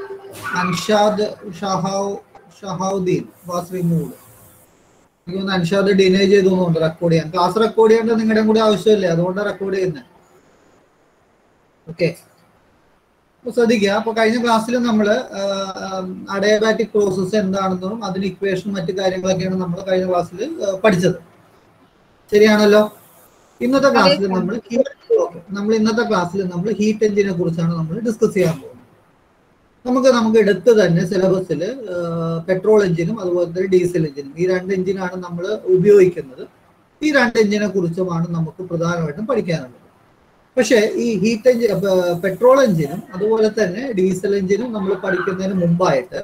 അൻഷാദ് ഷഹാവ് Shahabuddin was removed എനിക്ക് തോന്നുന്നു അൻഷാദ് ഡിനേ ചെയ്തു തോന്നുന്നുണ്ട് റെക്കോർഡ് ചെയ്യാൻ ക്ലാസ് റെക്കോർഡ് ചെയ്യേണ്ട നിങ്ങളുടെ കൂടി ആവശ്യമില്ല അതുകൊണ്ടാണ് റെക്കോർഡ് ചെയ്യുന്നത് ഓക്കെ ശ്രദ്ധിക്കുക അപ്പൊ കഴിഞ്ഞ ക്ലാസ്സിൽ നമ്മൾ അഡയബാറ്റിക് പ്രോസസ്സ് എന്താണെന്നും അതിന് ഇക്വേഷനും മറ്റു കാര്യങ്ങളൊക്കെയാണ് നമ്മൾ കഴിഞ്ഞ ക്ലാസ്സിൽ പഠിച്ചത് ശരിയാണല്ലോ ഇന്നത്തെ ക്ലാസ്സിൽ നമ്മൾ നമ്മൾ ഇന്നത്തെ ക്ലാസ്സിൽ നമ്മൾ ഹീറ്റ് എഞ്ചിനെ കുറിച്ചാണ് നമ്മൾ ഡിസ്കസ് ചെയ്യാൻ പോകുന്നത് നമുക്ക് നമുക്ക് എടുത്ത് തന്നെ സിലബസിൽ പെട്രോൾ എഞ്ചിനും അതുപോലെ തന്നെ ഡീസൽ എഞ്ചിനും ഈ രണ്ട് എഞ്ചിനാണ് നമ്മൾ ഉപയോഗിക്കുന്നത് ഈ രണ്ട് എഞ്ചിനെ കുറിച്ചുമാണ് നമുക്ക് പ്രധാനമായിട്ടും പഠിക്കാനുള്ളത് പക്ഷേ ഈ ഹീറ്റ് എഞ്ചിൻ പെട്രോൾ എഞ്ചിനും അതുപോലെ തന്നെ ഡീസൽ എഞ്ചിനും നമ്മൾ പഠിക്കുന്നതിന് മുമ്പായിട്ട്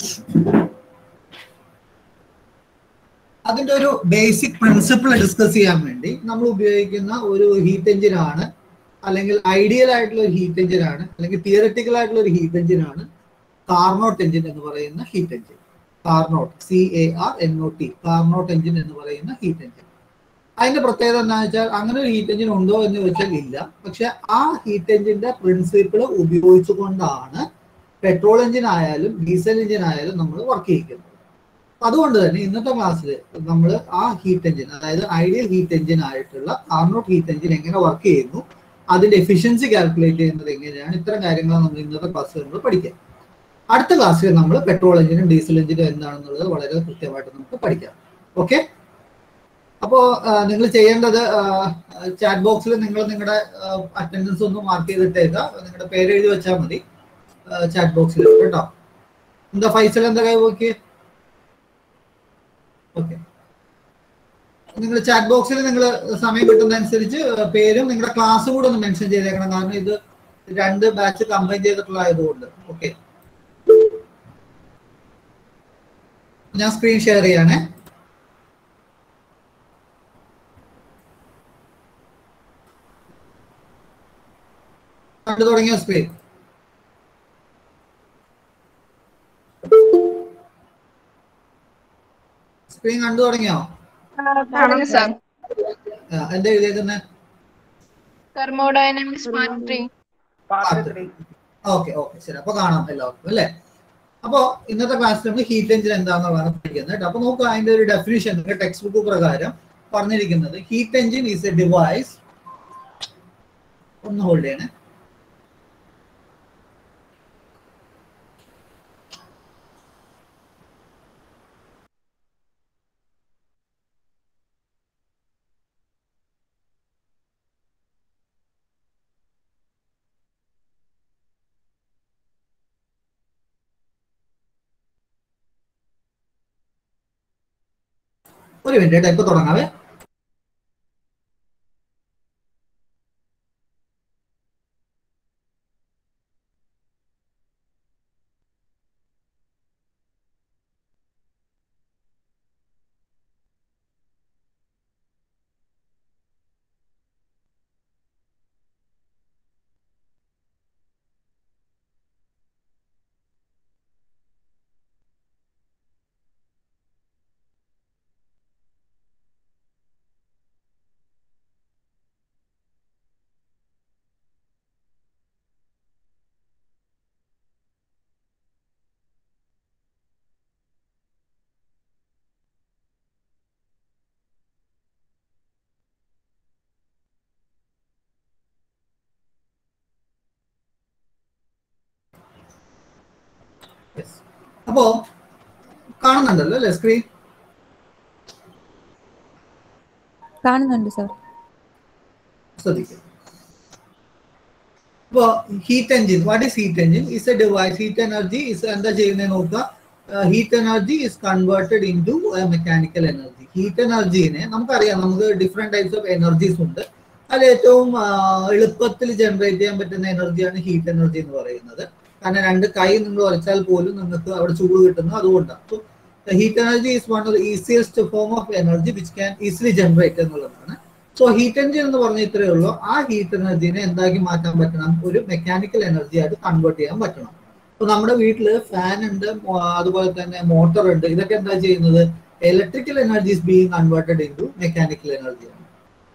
അതിന്റെ ഒരു ബേസിക് പ്രിൻസിപ്പിൾ ഡിസ്കസ് ചെയ്യാൻ വേണ്ടി നമ്മൾ ഉപയോഗിക്കുന്ന ഒരു ഹീറ്റ് എഞ്ചിനാണ് അല്ലെങ്കിൽ ഐഡിയൽ ആയിട്ടുള്ള ഒരു ഹീറ്റ് എഞ്ചിനാണ് അല്ലെങ്കിൽ തിയററ്റിക്കൽ ആയിട്ടുള്ള ഒരു ഹീറ്റ് എഞ്ചിനാണ് കാർനോട്ട് എഞ്ചിൻ എന്ന് പറയുന്ന heat engine Carnot C A R N O T Carnot engine എന്ന് പറയുന്ന ഹീറ്റ് എഞ്ചിൻ അതിന്റെ പ്രത്യേകത എന്താണെന്ന് വെച്ചാൽ അങ്ങനെ ഒരു ഹീറ്റ് എഞ്ചിൻ ഉണ്ടോ എന്ന് ചോദിച്ചാൽ ഇല്ല പക്ഷെ ആ ഹീറ്റ് എഞ്ചിന്റെ പ്രിൻസിപ്പിൾ ഉപയോഗിച്ചുകൊണ്ടാണ് പെട്രോൾ എഞ്ചിൻ ആയാലും ഡീസൽ എഞ്ചിൻ ആയാലും നമ്മൾ വർക്ക് ചെയ്യിക്കുന്നത് അതുകൊണ്ട് തന്നെ ഇന്നത്തെ ക്ലാസ്സിൽ നമ്മൾ ആ ഹീറ്റ് എഞ്ചിൻ അതായത് ഐഡിയൽ ഹീറ്റ് എഞ്ചിൻ ആയിട്ടുള്ള കാർനോട്ട് ഹീറ്റ് എഞ്ചിൻ എങ്ങനെ വർക്ക് ചെയ്യുന്നു അതിന്റെ എഫിഷ്യൻസി കാൽക്കുലേറ്റ് ചെയ്യുന്നത് എങ്ങനെയാണ് ഇത്തരം കാര്യങ്ങളാണ് നമ്മൾ ഇന്നത്തെ ക്ലാസ്സിൽ നമ്മൾ പഠിക്കാം അടുത്ത ക്ലാസ്സിൽ നമ്മൾ പെട്രോൾ എഞ്ചിനും ഡീസൽ എഞ്ചിനും എന്താണെന്നുള്ളത് വളരെ കൃത്യമായിട്ട് നമുക്ക് പഠിക്കാം ഓക്കെ അപ്പോ നിങ്ങൾ ചെയ്യേണ്ടത് ചാറ്റ് ബോക്സിൽ നിങ്ങൾ നിങ്ങളുടെ അറ്റൻഡൻസ് ഒന്ന് മാർക്ക് ചെയ്തിട്ടേക്ക നിങ്ങളുടെ പേര് എഴുതി വെച്ചാൽ മതി ചാറ്റ് ബോക്സിൽ കേട്ടോ എന്താ ഫൈസൽ എന്താ കൈ നോക്കി ഓക്കെ നിങ്ങൾ ചാറ്റ് ബോക്സിൽ നിങ്ങൾ സമയം കിട്ടുന്നതനുസരിച്ച് പേരും നിങ്ങളുടെ ക്ലാസ് കൂടെ ഒന്ന് മെൻഷൻ ചെയ്തേക്കണം കാരണം ഇത് രണ്ട് ബാച്ച് കമ്പൈൻ ചെയ്തിട്ടുള്ള ആയതുകൊണ്ട് ഓക്കെ ഞാൻ സ്ക്രീൻ ഷെയർ ചെയ്യാനേ കണ്ടു തുടങ്ങിയോ സ്ക്രീൻ സ്ക്രീൻ കണ്ടു തുടങ്ങിയോ സാർ എന്താ എഴുതിയേക്കുന്നത് thermodynamics part three okay okay ശരി അപ്പൊ കാണാം എല്ലാവർക്കും അല്ലേ അപ്പോ ഇന്നത്തെ ക്ലാസ്സിൽ നമ്മൾ ഹീറ്റ് എഞ്ചിൻ എന്താണെന്നുള്ളതാണ് പഠിക്കുന്നത് കേട്ടോ അപ്പൊ നോക്കുക അതിന്റെ ഒരു ഡെഫിനിഷൻ ടെക്സ്റ്റ് ബുക്ക് പ്രകാരം പറഞ്ഞിരിക്കുന്നത് heat engine is a device ഒന്ന് ഹോൾഡ് ചെയ്യണേ ഒരു മിനിറ്റ് ഇപ്പൊ തുടങ്ങാവേ അപ്പോ കാണുന്നുണ്ടല്ലോ അല്ലേ സ്ക്രീൻ കാണുന്നുണ്ട് സാർ ശ്രദ്ധിക്കുക ഇപ്പോ heat engine what is heat engine is a device heat energy is എന്താ ചെയ്യുന്നത് നോക്കുക heat energy is converted into mechanical energy heat എനർജീനെ നമുക്കറിയാം നമുക്ക് ഡിഫറെന്റ് ടൈപ്സ് ഓഫ് എനർജീസ് ഉണ്ട് അതിൽ ഏറ്റവും എളുപ്പത്തിൽ ജനറേറ്റ് ചെയ്യാൻ പറ്റുന്ന എനർജിയാണ് ഹീറ്റ് എനർജി എന്ന് പറയുന്നത് കാരണം രണ്ട് കൈ നിങ്ങൾ ഉരച്ചാൽ പോലും നിങ്ങൾക്ക് അവിടെ ചൂട് കിട്ടുന്നത് അതുകൊണ്ടാണ് so heat energy is one of the easiest form of energy which can easily generate എന്നുള്ളതാണ് സോ ഹീറ്റ് എൻജിൻ എന്ന് പറഞ്ഞ ഇത്രയേ ഉള്ളൂ ആ ഹീറ്റ് എനർജിനെ എന്താക്കി മാറ്റാൻ പറ്റണം ഒരു മെക്കാനിക്കൽ എനർജി ആയിട്ട് കൺവേർട്ട് ചെയ്യാൻ പറ്റണം ഇപ്പൊ നമ്മുടെ വീട്ടിൽ ഫാൻ ഉണ്ട് അതുപോലെ തന്നെ മോട്ടോർ ഉണ്ട് ഇതൊക്കെ എന്താ ചെയ്യുന്നത് electrical energy is being converted into mechanical എനർജിയാണ്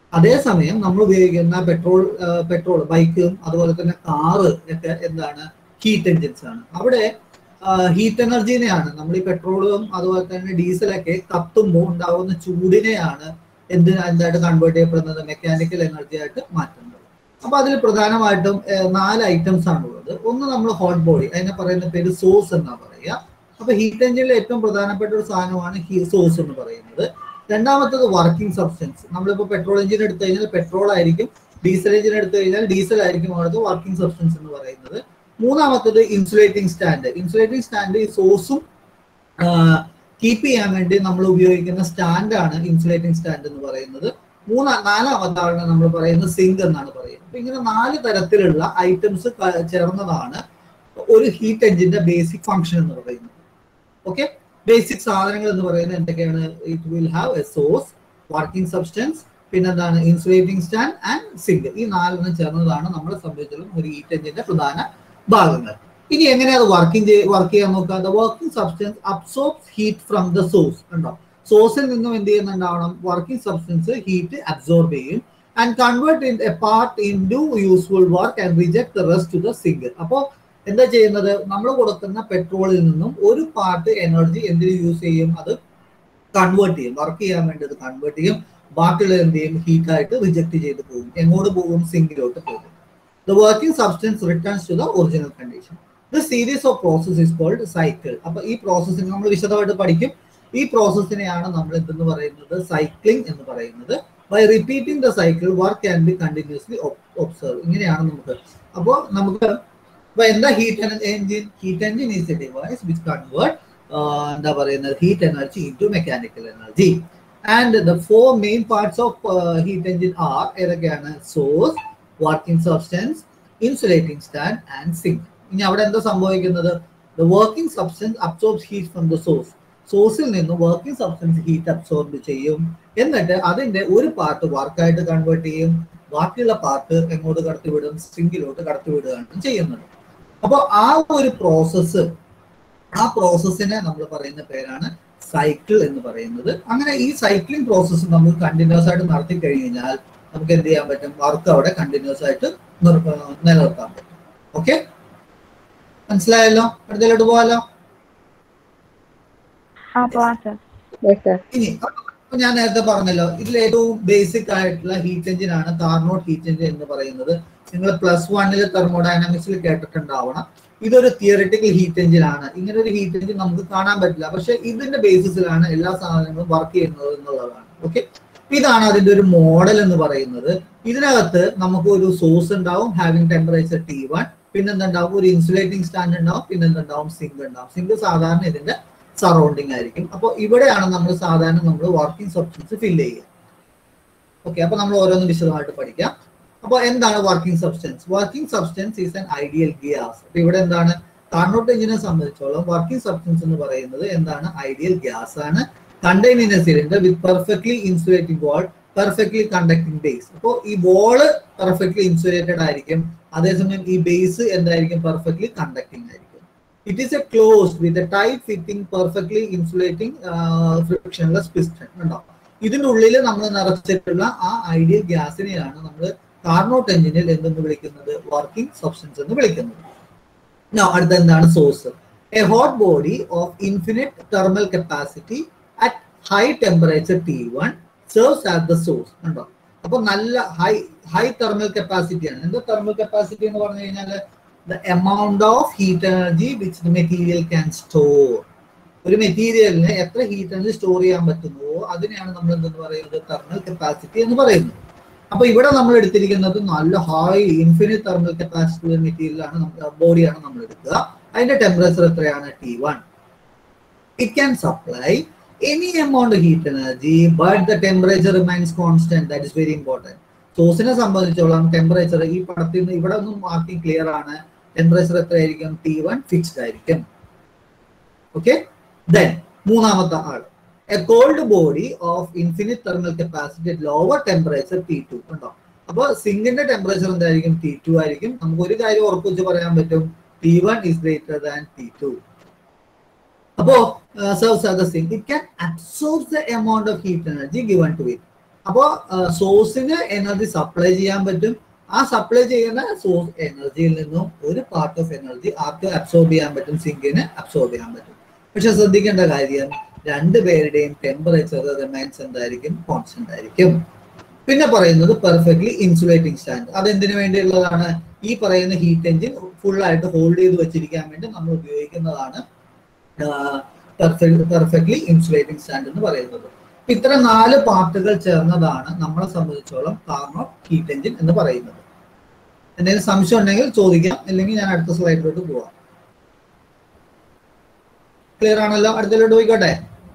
അതേസമയം നമ്മൾ ഉപയോഗിക്കുന്ന പെട്രോൾ പെട്രോൾ ബൈക്കും അതുപോലെ തന്നെ കാറ് ഒക്കെ എന്താണ് ഹീറ്റ് എഞ്ചിൻസ് ആണ് അവിടെ ഹീറ്റ് എനർജീനെയാണ് നമ്മൾ ഈ പെട്രോളും അതുപോലെ തന്നെ ഡീസലൊക്കെ കത്തുമ്പോൾ ഉണ്ടാകുന്ന ചൂടിനെയാണ് എന്ത് എന്തായിട്ട് കൺവേർട്ട് ചെയ്യപ്പെടുന്നത് മെക്കാനിക്കൽ എനർജി ആയിട്ട് മാറ്റുന്നത് അപ്പൊ അതിൽ പ്രധാനമായിട്ടും ഏർ, നാല് ഐറ്റംസ് ആണുള്ളത് ഒന്ന് നമ്മൾ ഹോട്ട് ബോഡി അതിനെ പറയുന്ന പേര് സോഴ്സ് എന്നാ പറയുക അപ്പൊ ഹീറ്റ് എഞ്ചിനിലെ ഏറ്റവും പ്രധാനപ്പെട്ട ഒരു സാധനമാണ് സോഴ്സ് എന്ന് പറയുന്നത് രണ്ടാമത്തത് വർക്കിംഗ് സബ്സ്റ്റൻസ് നമ്മളിപ്പോൾ പെട്രോൾ എഞ്ചിൻ എടുത്തു കഴിഞ്ഞാൽ പെട്രോൾ ആയിരിക്കും ഡീസൽ എഞ്ചിൻ എടുത്തു കഴിഞ്ഞാൽ ഡീസൽ ആയിരിക്കും അവിടുത്തെ വർക്കിംഗ് സബ്സ്റ്റൻസ് എന്ന് പറയുന്നത് മൂന്നാമത്തത് ഇൻസുലേറ്റിംഗ് സ്റ്റാൻഡ് ഇൻസുലേറ്റിംഗ് സ്റ്റാൻഡ് ഈ സോഴ്സും കീപ്പ് ചെയ്യാൻ വേണ്ടി നമ്മൾ ഉപയോഗിക്കുന്ന സ്റ്റാൻഡാണ് ഇൻസുലേറ്റിംഗ് സ്റ്റാൻഡ് എന്ന് പറയുന്നത് മൂന്നാ നാലാമത്താണ് നമ്മൾ പറയുന്നത് സിങ്ക് എന്നാണ് പറയുന്നത് അപ്പൊ ഇങ്ങനെ നാല് തരത്തിലുള്ള ഐറ്റംസ് ചേർന്നതാണ് ഒരു ഹീറ്റ് എഞ്ചിന്റെ ബേസിക് ഫംഗ്ഷൻ എന്ന് പറയുന്നത് ഓക്കെ ബേസിക് സാധനങ്ങൾ എന്ന് പറയുന്നത് എന്തൊക്കെയാണ് it will have a source working substance പിന്നെന്താണ് ഇൻസുലേറ്റിംഗ് സ്റ്റാൻഡ് ആൻഡ് സിങ്ക് ഈ നാലെണ്ണം ചേർന്നതാണ് നമ്മളെ സംബന്ധിച്ചിടത്തോളം ഒരു ഹീറ്റ് എഞ്ചിന്റെ പ്രധാന ഭാഗങ്ങൾ ഇനി എങ്ങനെയാണ് വർക്കിംഗ് വർക്ക് ചെയ്യാൻ നോക്കുക the working substance absorbs heat from the source ഉണ്ടോ സോഴ്സിൽ നിന്നും എന്ത് ചെയ്യുന്നുണ്ടാവണം വർക്കിംഗ് സബ്സ്റ്റൻസ് ഹീറ്റ് അബ്സോർബ് ചെയ്യും and convert in a part into useful work and reject the rest to the sink അപ്പോൾ എന്താ ചെയ്യുന്നത് നമ്മൾ കൊടുക്കുന്ന പെട്രോളിൽ നിന്നും ഒരു പാർട്ട് എനർജി എന്തിനു യൂസ് ചെയ്യും അത് കൺവേർട്ട് ചെയ്യും വർക്ക് ചെയ്യാൻ വേണ്ടി അത് കൺവേർട്ട് ചെയ്യും ബാക്കിയുള്ള എന്ത് ചെയ്യും ഹീറ്റ് ആയിട്ട് റിജക്ട് ചെയ്ത് പോകും എങ്ങോട്ട് പോകും സിങ്കിലോട്ട് പോകും the working substance returns to the original condition the series of process is called cycle അപ്പൊ ഈ പ്രോസസ്സിനെ നമ്മൾ വിശദമായിട്ട് പഠിക്കും ഈ പ്രോസസ്സിനെയാണ് നമ്മൾ എന്തെന്ന് പറയുന്നത് സൈക്ലിംഗ് എന്ന് പറയുന്നത് by repeating the cycle work can be continuously observe ഇങ്ങനെയാണ് നമുക്ക് അപ്പോൾ നമുക്ക് ഇപ്പൊ എന്താ heat engine heat engine is a device which convert എന്താ പറയുന്നത് heat energy into mechanical energy and the four main parts of heat engine are ഏതൊക്കെയാണ് source working substance insulating stand and sink ഇനി അവിടെ എന്താ സംഭവിക്കുന്നത് the working substance absorbs heat from the source സോഴ്സിൽ നിന്ന് working substance heat absorb ചെയ്യും എന്നിട്ട് അതിന്റെ ഒരു പാർട്ട് വർക്കായിട്ട് കൺവേർട്ട് ചെയ്യും ബാക്കിയുള്ള പാർട്ട് എങ്ങോട്ട് കടത്തിവിടും സിങ്കിലോട്ട് കടത്തിവിടുകയാണ് ചെയ്യുന്നത് അപ്പോൾ ആ ഒരു പ്രോസസ്സ് ആ പ്രോസസ്സിനെ നമ്മൾ പറയുന്ന പേരാണ് സൈക്കിൾ എന്ന് പറയുന്നത് അങ്ങനെ ഈ സൈക്ലിംഗ് പ്രോസസ്സ് നമ്മൾ കണ്ടിന്യൂസ് ആയിട്ട് നടത്തി കഴിഞ്ഞാൽ നമുക്ക് എന്ത് ചെയ്യാൻ പറ്റും വർക്ക് അവിടെ കണ്ടിന്യൂസ് ആയിട്ട് നിർ- നിലനിർത്താൻ പറ്റും ഓക്കെ മനസ്സിലായല്ലോ അടുത്തതിലോട്ട് പോകാലോ ആ പോവാം സർ ഇനി അപ്പൊ ഞാൻ നേരത്തെ പറഞ്ഞല്ലോ ഇതിൽ ഏറ്റവും ബേസിക് ആയിട്ടുള്ള ഹീറ്റ് എഞ്ചിൻ ആണ് കാർനോട്ട് ഹീറ്റ് എഞ്ചിൻ എന്ന് പറയുന്നത് നിങ്ങൾ പ്ലസ് വണ്ണിൽ തെർമോഡൈനാമിക്സിൽ കേട്ടിട്ടുണ്ടാവണം ഇതൊരു തിയറിറ്റിക്കൽ ഹീറ്റ് എഞ്ചിൻ ആണ് ഇങ്ങനെ ഒരു ഹീറ്റ് എഞ്ചിൻ നമുക്ക് കാണാൻ പറ്റില്ല പക്ഷെ ഇതിന്റെ ബേസിസിലാണ് എല്ലാ സാധനങ്ങളും വർക്ക് ചെയ്യുന്നത് എന്നുള്ളതാണ് ഓക്കെ ഇതാണ് അതിന്റെ ഒരു മോഡൽ എന്ന് പറയുന്നത് ഇതിനകത്ത് നമുക്ക് ഒരു സോഴ്സ് ഉണ്ടാവും ഹാവിംഗ് ടെമ്പറേച്ചർ ടി വൺ പിന്നെന്തുണ്ടാവും ഒരു ഇൻസുലേറ്റിംഗ് സ്റ്റാൻഡ് ഉണ്ടാവും പിന്നെന്തുണ്ടാവും സിങ്ക് ഉണ്ടാവും സിങ്ക് സാധാരണ ഇതിന്റെ സറൗണ്ടിങ് ആയിരിക്കും അപ്പോൾ ഇവിടെയാണ് നമ്മൾ സാധാരണ നമ്മൾ വർക്കിംഗ് സബ്സ്റ്റൻസ് ഫില്ല് ചെയ്യുക ഓക്കെ അപ്പൊ നമ്മൾ ഓരോന്ന് വിശദമായിട്ട് പഠിക്കാം അപ്പോൾ എന്താണ് working substance working substance is an ideal gas അപ്പൊ ഇവിടെ എന്താണ് കാർണോട്ട് എഞ്ചിനെ സംബന്ധിച്ചോളം വർക്കിംഗ് സബ്സ്റ്റൻസ് എന്ന് പറയുന്നത് എന്താണ് ഐഡിയൽ ഗ്യാസ് ആണ് contain in a cylinder with perfectly insulating wall perfectly conducting base അപ്പോൾ ഈ വോള് പെർഫെക്റ്റ്ലി ഇൻസുലേറ്റഡ് ആയിരിക്കും അതേസമയം ഈ ബേസ് എന്തായിരിക്കും പെർഫെക്റ്റ്ലി കണ്ടക്ടിങ് ആയിരിക്കും it is a closed with a tight fitting perfectly insulating frictionless piston ഉണ്ടാവും ഇതിന്റെ ഉള്ളിൽ നമ്മൾ നിറച്ചിട്ടുള്ള ആ ഐഡിയൽ ഗ്യാസിനെയാണ് നമ്മൾ കാർണോട്ട് എഞ്ചിനിൽ എന്തെന്ന് വിളിക്കുന്നത് വർക്കിംഗ് സബ്സ്റ്റൻസ് എന്ന് വിളിക്കുന്നത് Now, അടുത്ത എന്താണ് source a hot body of infinite thermal capacity at high temperature T one serves as the source ഉണ്ടോ അപ്പൊ നല്ല ഹൈ ഹൈ തെർമൽ കപ്പാസിറ്റി ആണ് എന്താ തെർമൽ കപ്പാസിറ്റി എന്ന് പറഞ്ഞു കഴിഞ്ഞാൽ the amount of heat energy which the material can store ഒരു മെറ്റീരിയലിന് എത്ര ഹീറ്റ് എനർജി സ്റ്റോർ ചെയ്യാൻ പറ്റുന്നുവോ അതിനെയാണ് നമ്മൾ എന്തെന്ന് പറയുന്നത് തെർമൽ കപ്പാസിറ്റി എന്ന് പറയുന്നത് അപ്പൊ ഇവിടെ നമ്മൾ എടുത്തിരിക്കുന്നത് നല്ല ഹൈ ഇൻഫിനിറ്റ് തെർമൽ കപ്പാസിറ്റി മെറ്റീരിയലാണ് ബോഡിയാണ് നമ്മൾ എടുക്കുക അതിന്റെ ടെമ്പറേച്ചർ എത്രയാണ് T one it can supply any amount heat energy but the temperature remains constant that is very important സോഴ്സിനെ സംബന്ധിച്ചോളം ടെമ്പറേച്ചർ ഈ പടത്തിൽ നിന്ന് ഇവിടെ ഒന്നും മാർക്കിംഗ് ക്ലിയർ ആണ് ടെമ്പറേച്ചർ എത്രയായിരിക്കും ടി വൺ ഫിക്സ്ഡ് ആയിരിക്കും ഓക്കെ ദെൻ മൂന്നാമത്തെ ആൾ a cold body of infinite thermal capacity lower temperature T two ഉണ്ടോ അപ്പൊ സിങ്കിന്റെ ടെമ്പറേച്ചർ എന്തായിരിക്കും ടി ടു ആയിരിക്കും നമുക്ക് ഒരു കാര്യം ഉറപ്പിച്ച് പറയാൻ പറ്റും T one is greater than T two അപ്പോ serves as the sink it can absorb the amount of heat energy given to it അപ്പോ സോഴ്സിന് എനർജി സപ്ലൈ ചെയ്യാൻ പറ്റും ആ സപ്ലൈ ചെയ്യുന്ന സോഴ്സ് എനർജിയിൽ നിന്നും ഒരു പാർട്ട് ഓഫ് എനർജി ആർക്ക് അബ്സോർബ് ചെയ്യാൻ പറ്റും സിങ്കിന് അബ്സോർബ് ചെയ്യാൻ പറ്റും പക്ഷെ ശ്രദ്ധിക്കേണ്ട കാര്യം രണ്ടുപേരുടെയും ടെമ്പറേച്ചർ റിമൈൻസ് എന്തായിരിക്കും കോൺസ്റ്റന്റ് ആയിരിക്കും പിന്നെ പറയുന്നത് പെർഫെക്റ്റ്ലി ഇൻസുലേറ്റിംഗ് സ്റ്റാൻഡ് അത് എന്തിനു വേണ്ടിയുള്ളതാണ് ഈ പറയുന്ന ഹീറ്റ് എഞ്ചിൻ ഫുൾ ആയിട്ട് ഹോൾഡ് ചെയ്ത് വെച്ചിരിക്കാൻ വേണ്ടി നമ്മൾ ഉപയോഗിക്കുന്നതാണ് പെർഫെക്റ്റ്ലി ഇൻസുലേറ്റിംഗ് സ്റ്റാൻഡ് എന്ന് പറയുന്നത് അപ്പൊ ഇത്ര നാല് പാർട്ടുകൾ ചേർന്നതാണ് നമ്മളെ സംബന്ധിച്ചോളം കാർണോ ഹീറ്റ് എഞ്ചിൻ എന്ന് പറയുന്നത് എന്തെങ്കിലും സംശയം ഉണ്ടെങ്കിൽ ചോദിക്കാം അല്ലെങ്കിൽ ഞാൻ അടുത്ത സ്ലൈഡിലോട്ട് പോവാം ക്ലിയർ ആണല്ലോ അടുത്തതിലോട്ട് പോയിക്കോട്ടെ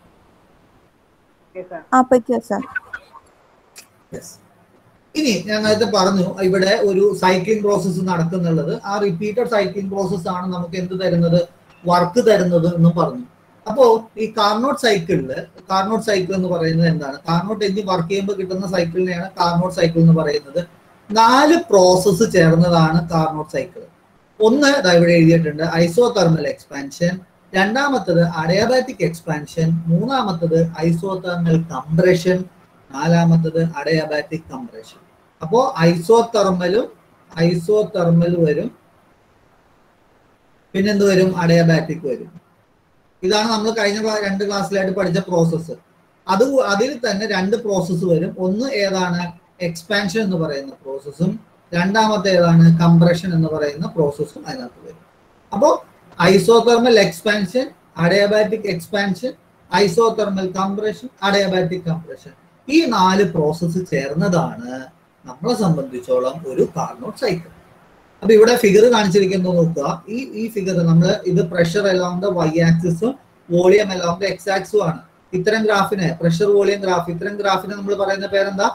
ആ പറ്റിയോ സാർ Yes. ഇനി ഞാൻ നേരത്തെ പറഞ്ഞു ഇവിടെ ഒരു സൈക്ലിംഗ് പ്രോസസ്സ് നടക്കുന്നുള്ളത് ആ റിപ്പീറ്റഡ് സൈക്ലിംഗ് പ്രോസസ് ആണ് നമുക്ക് എന്ത് തരുന്നത് വർക്ക് തരുന്നത് എന്ന് പറഞ്ഞു അപ്പോ ഈ കാർനോട്ട് സൈക്കിളില് കാർനോട്ട് സൈക്കിൾ എന്ന് പറയുന്നത് എന്താണ് കാർനോട്ട് എഞ്ചിൻ വർക്ക് ചെയ്യുമ്പോൾ കിട്ടുന്ന സൈക്കിളിനെയാണ് കാർനോട്ട് സൈക്കിൾ എന്ന് പറയുന്നത് നാല് പ്രോസസ്സ് ചേർന്നതാണ് കാർനോട്ട് സൈക്കിൾ ഒന്ന് ദാ ഇവിടെ എഴുതിയിട്ടുണ്ട് ഐസോ തെർമൽ എക്സ്പാൻഷൻ രണ്ടാമത്തത് അഡയാബാറ്റിക് എക്സ്പാൻഷൻ മൂന്നാമത്തത് ഐസോ തെർമൽ കംപ്രഷൻ നാലാമത്തത് അഡയാബാറ്റിക് കംപ്രഷൻ അപ്പോ ഐസോ തെർമലും ഐസോ തെർമൽ വരും പിന്നെന്ത് വരും അഡയാബാറ്റിക് വരും ഇതാണ് നമ്മൾ കഴിഞ്ഞ ക്ലാ- രണ്ട് ക്ലാസ്സിലായിട്ട് പഠിച്ച പ്രോസസ്സ് അത് കൂ- അതിൽ തന്നെ രണ്ട് പ്രോസസ്സ് വരും ഒന്ന് ഏതാണ് എക്സ്പാൻഷൻ എന്ന് പറയുന്ന പ്രോസസ്സും രണ്ടാമത്തെ ഏതാണ് കംപ്രഷൻ എന്ന് പറയുന്ന പ്രോസസ്സും അതിനകത്ത് വരും അപ്പോൾ isothermal expansion adiabatic expansion isothermal compression adiabatic compression ഈ നാല് പ്രോസസ്സ് ചേർന്നതാണ് നമ്മളെ സംബന്ധിച്ചോളം ഒരു കാർനോട്ട് സൈക്കിൾ അപ്പൊ ഇവിടെ ഫിഗർ കാണിച്ചിരിക്കുന്നത് നോക്കുക ഈ ഈ ഫിഗർ നമ്മൾ ഇത് പ്രഷർ അലോങ് ദ വൈ ആക്സിസും വോളിയം അലോങ് ദ എക്സ് ആക്സും ആണ് ഇത്തരം ഗ്രാഫിന് പ്രഷർ വോളിയം ഗ്രാഫ് ഇത്തരം ഗ്രാഫിന് നമ്മൾ പറയുന്ന പേരെന്താ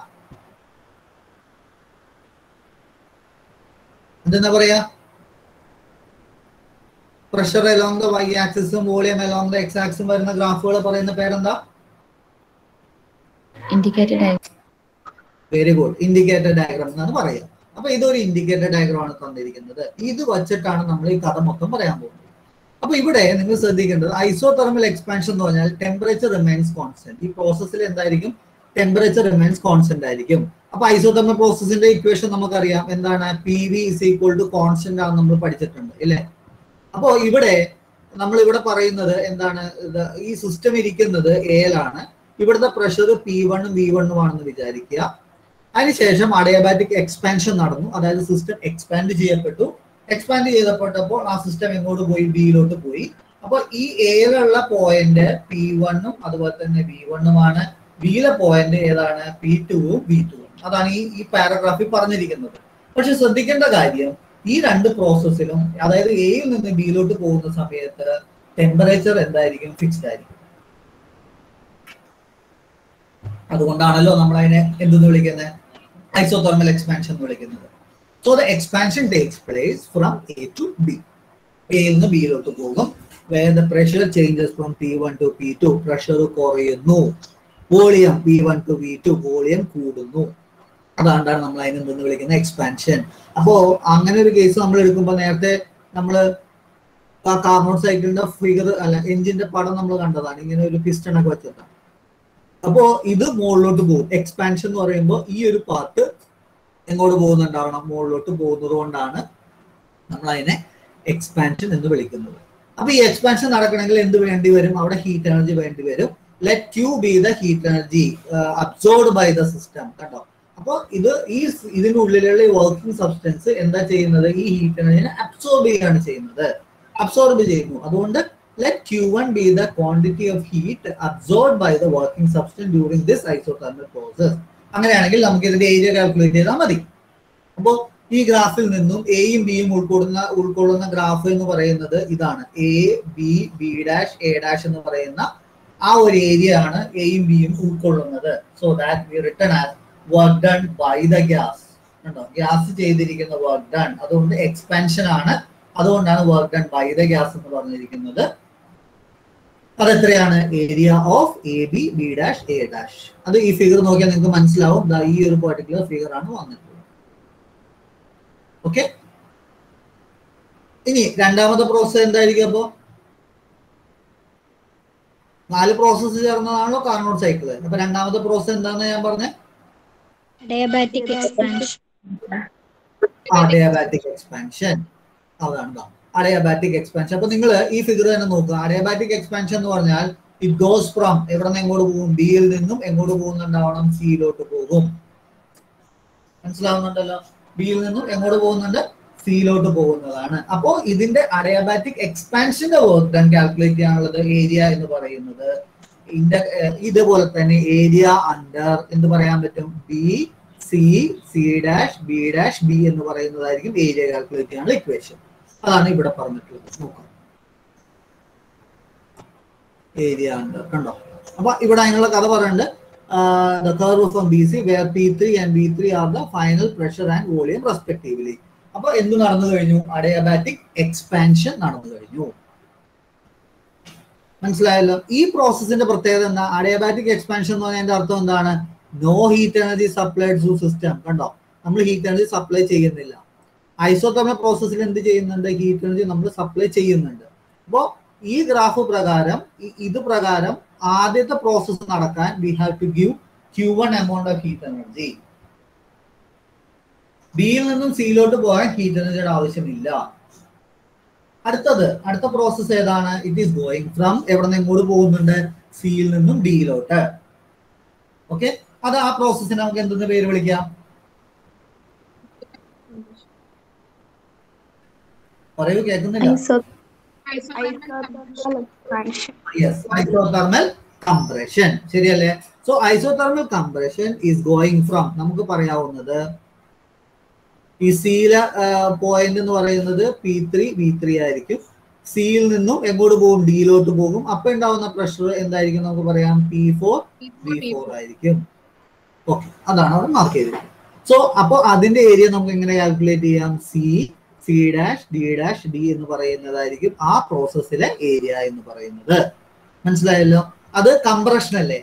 എന്തെന്നാ പറയാ പ്രഷർ അലോങ് ദ വൈ ആക്സിസും വോളിയം അലോങ് ദ എക്സ് ആക്സും വരുന്ന ഗ്രാഫുകൾ പറയുന്ന പേരെന്താ indicated very good indicator diagram എന്നാണ് പറയുക അപ്പൊ ഇതൊരു ഇൻഡിക്കേറ്റർ ഡയഗ്രാം ആണ് തന്നിരിക്കുന്നത് ഇത് വച്ചിട്ടാണ് നമ്മൾ ഈ കഥ മൊത്തം പറയാൻ പോകുന്നത് അപ്പൊ ഇവിടെ നിങ്ങൾ ശ്രദ്ധിക്കേണ്ടത് ഐസോ തെർമൽ എക്സ്പാൻഷൻ എന്ന് പറഞ്ഞാൽ ടെമ്പറേച്ചർ റിമൈൻസ് കോൺസ്റ്റന്റ് ഈ പ്രോസസ്സിൽ എന്തായിരിക്കും ടെമ്പറേച്ചർ റിമൈൻസ് കോൺസ്റ്റന്റ് ആയിരിക്കും അപ്പൊ ഐസോ തെർമൽ പ്രോസസ്സിന്റെ ഇക്വേഷൻ നമുക്കറിയാം എന്താണ് P V is equal to constant ആണ് നമ്മൾ പഠിച്ചിട്ടുണ്ട് ഇല്ലേ അപ്പോ ഇവിടെ നമ്മൾ ഇവിടെ പറയുന്നത് എന്താണ് ഇത് ഈ സിസ്റ്റം ഇരിക്കുന്നത് എയിലാണ് ഇവിടുത്തെ പ്രഷർ പി വണ്ണും വി വണ്ണും ആണെന്ന് വിചാരിക്കുക അതിനുശേഷം അഡയാബാറ്റിക് എക്സ്പാൻഷൻ നടന്നു അതായത് സിസ്റ്റം എക്സ്പാൻഡ് ചെയ്യപ്പെട്ടു എക്സ്പാൻഡ് ചെയ്തപ്പെട്ടപ്പോൾ ആ സിസ്റ്റം എങ്ങോട്ട് പോയി ബിയിലോട്ട് പോയി അപ്പൊ ഈ എയിലുള്ള പോയിന്റ് പി വണ്ണും അതുപോലെ തന്നെ വി വണ്ണുമാണ് ബിയിലെ പോയിന്റ് ഏതാണ് പി ടുവും വി ടുവും അതാണ് ഈ ഈ പാരഗ്രാഫിൽ പറഞ്ഞിരിക്കുന്നത് പക്ഷെ ശ്രദ്ധിക്കേണ്ട കാര്യം ഈ രണ്ട് പ്രോസസ്സിലും അതായത് എയിൽ നിന്ന് ബിയിലോട്ട് പോകുന്ന സമയത്ത് ടെമ്പറേച്ചർ എന്തായിരിക്കും ഫിക്സ്ഡ് ആയിരിക്കും അതുകൊണ്ടാണല്ലോ നമ്മൾ അതിനെ എന്തെന്ന് വിളിക്കുന്നത് ഐസോതെർമൽ എക്സ്പാൻഷൻ എന്ന് വിളിക്കുന്നത് so the expansion takes place from A to B എയിൽ നിന്ന് ബിയിലോട്ട് പോകും where the pressure changes from P one to P two pressure കുറയുന്നു volume P one to P two volume കൂടുന്നു അതാണ് നമ്മൾ അതിനെ എന്തെന്ന് വിളിക്കുന്ന എക്സ്പാൻഷൻ അപ്പോ അങ്ങനെ ഒരു കേസ് നമ്മൾ എടുക്കുമ്പോൾ നേരത്തെ നമ്മൾ ആ കാർബോൺ സൈക്കിളിന്റെ ഫിഗർ അല്ല എഞ്ചിന്റെ പടം നമ്മൾ കണ്ടതാണ് ഇങ്ങനെ ഒരു പിസ്റ്റൺ ഒക്കെ വെച്ചിട്ടാണ് അപ്പോ ഇത് മുകളിലോട്ട് പോകും എക്സ്പാൻഷൻ എന്ന് പറയുമ്പോൾ ഈ ഒരു പാർട്ട് എങ്ങോട്ട് പോകുന്നുണ്ടാവണം മുകളിലോട്ട് പോകുന്നത് കൊണ്ടാണ് നമ്മൾ അതിനെ എക്സ്പാൻഷൻ എന്ന് വിളിക്കുന്നത് അപ്പൊ ഈ എക്സ്പാൻഷൻ നടക്കണമെങ്കിൽ എന്ത് വേണ്ടി വരും അവിടെ ഹീറ്റ് എനർജി വേണ്ടി വരും let you be the heat energy absorbed by the system കണ്ടോ അപ്പോൾ ഇത് ഈ സ് ഇതിനുള്ളിലുള്ള ഈ വർക്കിംഗ് സബ്സ്റ്റൻസ് എന്താ ചെയ്യുന്നത് ഈ ഹീറ്റ് എനർജിനെ അബ്സോർബ് ചെയ്യുകയാണ് ചെയ്യുന്നത് അബ്സോർബ് ചെയ്യുന്നു അതുകൊണ്ട് let Q1 be the quantity of heat absorbed by the working substance during this isothermal process. അങ്ങനെയാണെങ്കിൽ നമുക്ക് ഇതിന്റെ ഏരിയ കാൽക്കുലേറ്റ് ചെയ്താൽ മതി അപ്പോൾ ഈ ഗ്രാഫിൽ നിന്നും എയും ബിയും ഉൾക്കൊള്ളുന്ന ഉൾക്കൊള്ളുന്ന ഗ്രാഫ് എന്ന് പറയുന്നത് ഇതാണ് A B B dash A dash എന്ന് പറയുന്ന ആ ഒരു ഏരിയ ആണ് എയും ബിയും ഉൾക്കൊള്ളുന്നത് so that we return as work done by the gas കണ്ടോ ഗ്യാസ് ചെയ്തിരിക്കുന്ന വർക്ക് ഡൺ അതുകൊണ്ട് എക്സ്പാൻഷൻ ആണ് അതുകൊണ്ടാണ് work done by the gas എന്ന് പറഞ്ഞിരിക്കുന്നത് അതെത്രയാണ് area of A B B dash A dash അത് ഈ ഫിഗർ നോക്കിയാൽ നിങ്ങൾക്ക് മനസ്സിലാവും ദാ ഈ ഒരു പെർട്ടിക്കുലർ ഫിഗർ ആണ് വന്നിട്ടുള്ളത് ഓക്കെ ഇനി രണ്ടാമത്തെ പ്രോസസ് എന്തായിരിക്കും അപ്പോ നാല് പ്രോസസ്സ് ചേർന്നതാണല്ലോ കാർണോട്ട് സൈക്കിൾ അപ്പൊ രണ്ടാമത്തെ പ്രോസസ് എന്താണെന്ന് ഞാൻ പറഞ്ഞേ ഡയബാറ്റിക് എക്സ്പാൻഷൻ അഡയാബാറ്റിക് എക്സ്പാൻഷൻ അതാണ് അഡയാബാറ്റിക് എക്സ്പാൻഷൻ അപ്പൊ നിങ്ങൾ ഈ ഫിഗർ തന്നെ നോക്കുക അഡയാബാറ്റിക് എക്സ്പാൻഷൻ എന്ന് പറഞ്ഞാൽ ഇറ്റ് ഗോസ് ഫ്രം എവിടെ നിന്ന് എങ്ങോട്ട് പോകും ബിയിൽ നിന്നും എങ്ങോട്ട് പോകുന്നുണ്ടാവണം സിയിലോട്ട് പോകും മനസ്സിലാവുന്നുണ്ടല്ലോ ബിയിൽ നിന്നും എങ്ങോട്ട് പോകുന്നുണ്ട് സിയിലോട്ട് പോകുന്നതാണ് അപ്പോ ഇതിന്റെ അഡയാബാറ്റിക് എക്സ്പാൻഷന്റെ വർക്ക് ഡൺ കാൽക്കുലേറ്റ് ചെയ്യാനുള്ളത് ഏരിയ എന്ന് പറയുന്നത് ഇന്റെ ഇതുപോലെ തന്നെ ഏരിയ അണ്ടർ എന്ന് പറയാൻ പറ്റും B C C dash B dash B എന്ന് പറയുന്നതായിരിക്കും ഏരിയ കാൽക്കുലേറ്റ് ചെയ്യാനുള്ള ഇക്വേഷൻ അതാണ് ഇവിടെ പറഞ്ഞിട്ടുള്ളത് നോക്കാം ഏരിയ അണ്ടർ കണ്ടോ അപ്പൊ ഇവിടെ അതിനുള്ള കഥ പറയുന്നുണ്ട് the curve from BC where P3 and V3 are the final pressure and volume respectively. അപ്പൊ എന്ത് നടന്നു കഴിഞ്ഞു അഡയാബാറ്റിക് എക്സ്പാൻഷൻ നടന്നു കഴിഞ്ഞു മനസ്സിലായല്ലോ ഈ പ്രോസസ്സിന്റെ പ്രത്യേകത എന്താ അഡയാബാറ്റിക് എക്സ്പാൻഷൻ എന്ന് പറഞ്ഞാൽ അർത്ഥം എന്താണ് no heat energy supplied to system കണ്ടോ നമ്മൾ ഹീറ്റ് എനർജി സപ്ലൈ ചെയ്യുന്നില്ല ഐസോതെർമൽ പ്രോസസ്സിൽ എന്ത് ചെയ്യുന്നുണ്ട് ഹീറ്റ് എനർജി നമ്മൾ സപ്ലൈ ചെയ്യുന്നുണ്ട് അപ്പോൾ ഈ ഗ്രാഫ് പ്രകാരം ഈ- ഇത് പ്രകാരം ആദ്യത്തെ പ്രോസസ്സ് നടക്കാൻ we have to give Q one amount of heat energy ബിയിൽ നിന്നും സിയിലോട്ട് പോകാൻ ഹീറ്റ് എനർജിയുടെ ആവശ്യമില്ല അടുത്തത് അടുത്ത പ്രോസസ്സ് ഏതാണ് ഇറ്റ് ഈസ് ഗോയിങ് ഫ്രം എവിടെ നിന്ന് എങ്ങോട്ട് പോകുന്നുണ്ട് സിയിൽ നിന്നും ഡിയിലോട്ട് ഓക്കെ അത് ആ പ്രോസസ്സിനെ നമുക്ക് എന്തെന്ന് പേര് വിളിക്കാം പറയൂ കേൾക്കുന്നില്ല യെസ് ഐസോതെർമൽ കംപ്രഷൻ ശരിയല്ലേ so isothermal compression is going from നമുക്ക് പറയാവുന്നത് ഈ സിയിലെ പോയിന്റ് എന്ന് പറയുന്നത് പി ത്രീ വി ത്രീ ആയിരിക്കും സിയിൽ നിന്നും എങ്ങോട്ട് പോകും ഡിയിലോട്ട് പോകും അപ്പൊ ഉണ്ടാവുന്ന പ്രഷർ എന്തായിരിക്കും നമുക്ക് പറയാം പി ഫോർ വി ഫോർ ആയിരിക്കും ഓക്കെ അതാണ് അവിടെ മാർക്ക് ചെയ്തത് സോ അപ്പൊ അതിന്റെ ഏരിയ നമുക്ക് എങ്ങനെ കാൽക്കുലേറ്റ് ചെയ്യാം C C dash D dash D എന്ന് പറയുന്നതായിരിക്കും ആ പ്രോസസ്സിലെ ഏരിയ എന്ന് പറയുന്നത് മനസ്സിലായല്ലോ അത് കംപ്രഷൻ അല്ലേ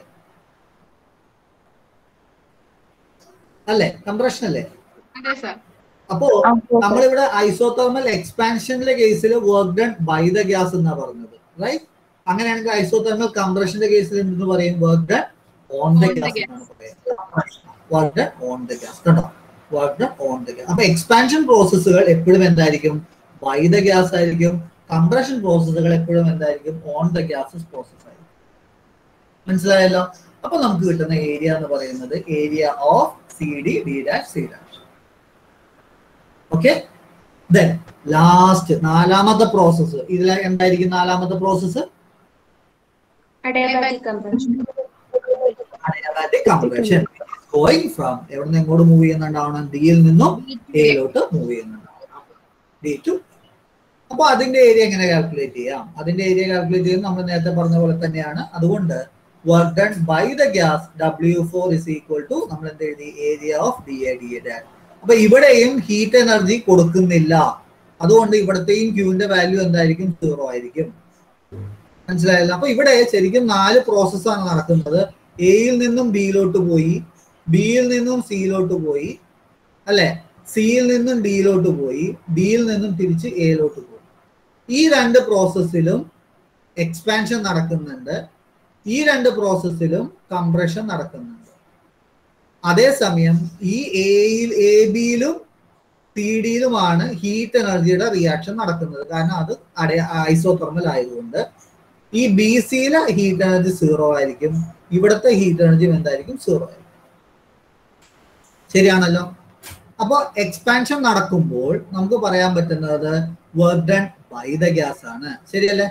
അല്ലേ കംപ്രഷൻ അല്ലേ അതെ സാർ അപ്പോ നമ്മളിവിടെ ഐസോതെർമൽ എക്സ്പാൻഷനിലെ കേസിൽ work done by the gas എന്നാ പറഞ്ഞത് റൈറ്റ് അങ്ങനെയാണെങ്കിൽ ഐസോതെർമൽ കംപ്രഷന്റെ കേസിൽ എന്തെന്ന് പറയും work done on the On the gas gas. എന്നാണ് പറയുന്നത് work done on the gas കേട്ടോ work done on the gas അപ്പൊ എക്സ്പാൻഷൻ പ്രോസസ്സുകൾ എപ്പോഴും എന്തായിരിക്കും ബൈ ദ ഗ്യാസ് ആയിരിക്കും കംപ്രഷൻ പ്രോസസ്സുകൾ എപ്പോഴും എന്തായിരിക്കും ഓൺ ദ ഗ്യാസസ് പ്രോസസ് ആയിരിക്കും മനസ്സിലായല്ലോ അപ്പൊ നമുക്ക് കിട്ടുന്ന ഏരിയ എന്ന് പറയുന്നത് area of C D D dash C dash okay then last നാലാമത്തെ പ്രോസസ്സ് ഇതിൽ എന്തായിരിക്കും നാലാമത്തെ process adiabatic compression going from എവിടെ നിന്ന് എങ്ങോട്ട് മൂവ് ചെയ്യുന്നുണ്ടാവണം ഡിയിൽ നിന്നും എയിലോട്ട് മൂവ് ചെയ്യുന്നുണ്ടാവണം ഡി ടു അപ്പൊ അതിന്റെ ഏരിയ എങ്ങനെ കാൽക്കുലേറ്റ് ചെയ്യാം അതിന്റെ ഏരിയ കാൽക്കുലേറ്റ് ചെയ്യുന്നത് നമ്മൾ നേരത്തെ പറഞ്ഞ പോലെ തന്നെയാണ് അതുകൊണ്ട് work done by the gas W four is equal to നമ്മൾ എന്ത് എഴുതി area of D A D A അപ്പൊ ഇവിടെയും ഹീറ്റ് എനർജി കൊടുക്കുന്നില്ല അതുകൊണ്ട് ഇവിടത്തെയും ക്യൂവിന്റെ വാല്യൂ എന്തായിരിക്കും സീറോ ആയിരിക്കും മനസ്സിലായല്ലോ അപ്പൊ ഇവിടെ ശരിക്കും നാല് പ്രോസസ്സാണ് നടക്കുന്നത് എയിൽ നിന്നും ബിയിലോട്ട് പോയി ബിയിൽ നിന്നും സിയിലോട്ട് പോയി അല്ലെ സിയിൽ നിന്നും ഡിയിലോട്ട് പോയി ഡിയിൽ നിന്നും തിരിച്ച് എയിലോട്ട് പോയി ഈ രണ്ട് പ്രോസസ്സിലും എക്സ്പാൻഷൻ നടക്കുന്നുണ്ട് ഈ രണ്ട് പ്രോസസ്സിലും കംപ്രഷൻ നടക്കുന്നുണ്ട് അതേസമയം ഈ എയിൽ എ ബിയിലും സി ഡിയിലുമാണ് ഹീറ്റ് എനർജിയുടെ റിയാക്ഷൻ നടക്കുന്നത് കാരണം അത് അടയ ഐസോതെർമൽ ആയതുകൊണ്ട് ഈ ബി സിയിലെ ഹീറ്റ് എനർജി സീറോ ആയിരിക്കും ഇവിടുത്തെ ഹീറ്റ് എനർജി എന്തായിരിക്കും സീറോ ആയിരിക്കും ശരിയാണല്ലോ അപ്പോൾ എക്സ്പാൻഷൻ നടക്കുമ്പോൾ നമുക്ക് പറയാൻ പറ്റുന്നത് work done by the gas ആണ് ശരിയല്ലേ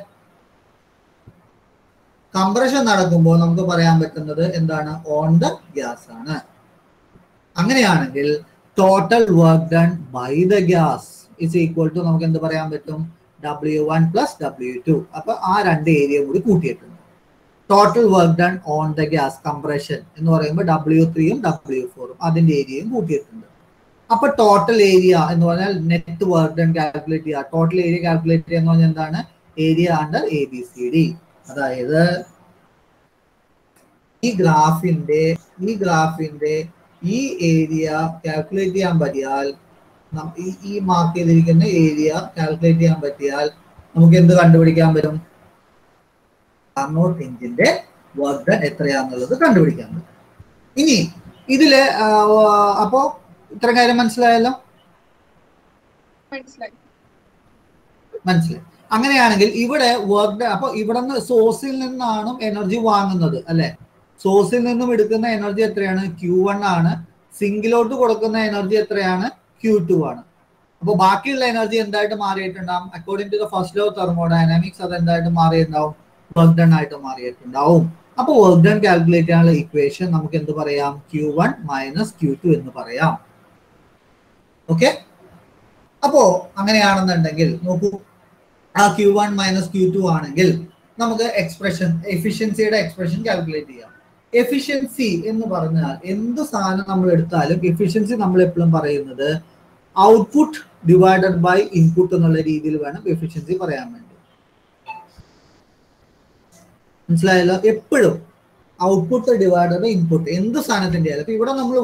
കംപ്രഷൻ നടക്കുമ്പോൾ നമുക്ക് പറയാൻ പറ്റുന്നത് എന്താണ് ഓൺ ദ ഗ്യാസ് ആണ് അങ്ങനെയാണെങ്കിൽ total work done by the gas is equal to നമുക്ക് എന്ത് പറയാൻ പറ്റും W one plus W two അപ്പൊ ആ രണ്ട് ഏരിയ കൂടി കൂട്ടിയിട്ടുണ്ട് total work done on the gas compression എന്ന് പറയുമ്പോൾ ഡബ്ല്യു ത്രീയും ഡബ്ല്യു ഫോറും അതിന്റെ ഏരിയയും കൂട്ടിയിട്ടുണ്ട് അപ്പൊ ടോട്ടൽ ഏരിയ എന്ന് പറഞ്ഞാൽ നെറ്റ് വർക്ക് ഡൺ കാൽക്കുലേറ്റ് ചെയ്യുക ടോട്ടൽ ഏരിയ കാൽക്കുലേറ്റ് ചെയ്യുക എന്ന് പറഞ്ഞാൽ എന്താണ് area under A B C D അതായത് ഈ ഗ്രാഫിന്റെ ഈ ഗ്രാഫിന്റെ ഈ ഏരിയ കാൽക്കുലേറ്റ് ചെയ്യാൻ പറ്റിയാൽ നം- ഈ- ഈ മാർക്ക് ചെയ്തിരിക്കുന്ന ഏരിയ കാൽക്കുലേറ്റ് ചെയ്യാൻ പറ്റിയാൽ നമുക്ക് എന്ത് കണ്ടുപിടിക്കാൻ പറ്റും കാർണോട്ട് എഞ്ചിന്റെ വർക്ക് ഡൺ എത്രയാന്നുള്ളത് കണ്ടുപിടിക്കാൻ പറ്റും ഇനി ഇതില് ആ, അപ്പോ ഇത്ര കാര്യം മനസ്സിലായല്ലോ മനസ്സിലായി മനസ്സിലായി അങ്ങനെയാണെങ്കിൽ ഇവിടെ വർക്ക് അപ്പൊ ഇവിടെ നിന്ന് സോഴ്സിൽ നിന്നാണ് എനർജി വാങ്ങുന്നത് അല്ലെ സോഴ്സിൽ നിന്നും എടുക്കുന്ന എനർജി എത്രയാണ് ക്യൂ വൺ ആണ് സിങ്കിലോട്ട് കൊടുക്കുന്ന എനർജി എത്രയാണ് ക്യൂ ടു ആണ് അപ്പൊ ബാക്കിയുള്ള എനർജി എന്തായിട്ട് മാറിയിട്ടുണ്ടാവും according to the first law thermodynamics അത് എന്തായിട്ട് മാറിയിട്ടുണ്ടാവും വർക്ക് ഡൺ ആയിട്ട് മാറിയിട്ടുണ്ടാവും അപ്പൊ വർക്ക് ഡൺ കാൽക്കുലേറ്റ് ചെയ്യാനുള്ള ഇക്വേഷൻ നമുക്ക് എന്ത് പറയാം Q one minus Q two എന്ന് പറയാം ഓക്കെ അപ്പോ അങ്ങനെയാണെന്നുണ്ടെങ്കിൽ നോക്കൂ ആ Q one minus Q two ആണെങ്കിൽ നമുക്ക് എക്സ്പ്രഷൻ എഫിഷ്യൻസിയുടെ എക്സ്പ്രഷൻ കാൽക്കുലേറ്റ് ചെയ്യാം എഫിഷ്യൻസി എന്ന് പറഞ്ഞാൽ എന്ത് സാധനം നമ്മൾ എടുത്താലും എഫിഷ്യൻസി നമ്മൾ എപ്പോഴും പറയുന്നത് ഔട്ട്പുട്ട് ഡിവൈഡഡ് ബൈ ഇൻപുട്ട് എന്നുള്ള രീതിയിൽ വേണം എഫിഷ്യൻസി പറയാൻ വേണ്ടി മനസ്സിലായല്ലോ എപ്പോഴും ഔട്ട്പുട്ട് ഡിവൈഡഡ് ബൈ ഇൻപുട്ട് എന്ത് സാധനത്തിന്റെ ആയാലും ഇപ്പൊ ഇവിടെ നമ്മൾ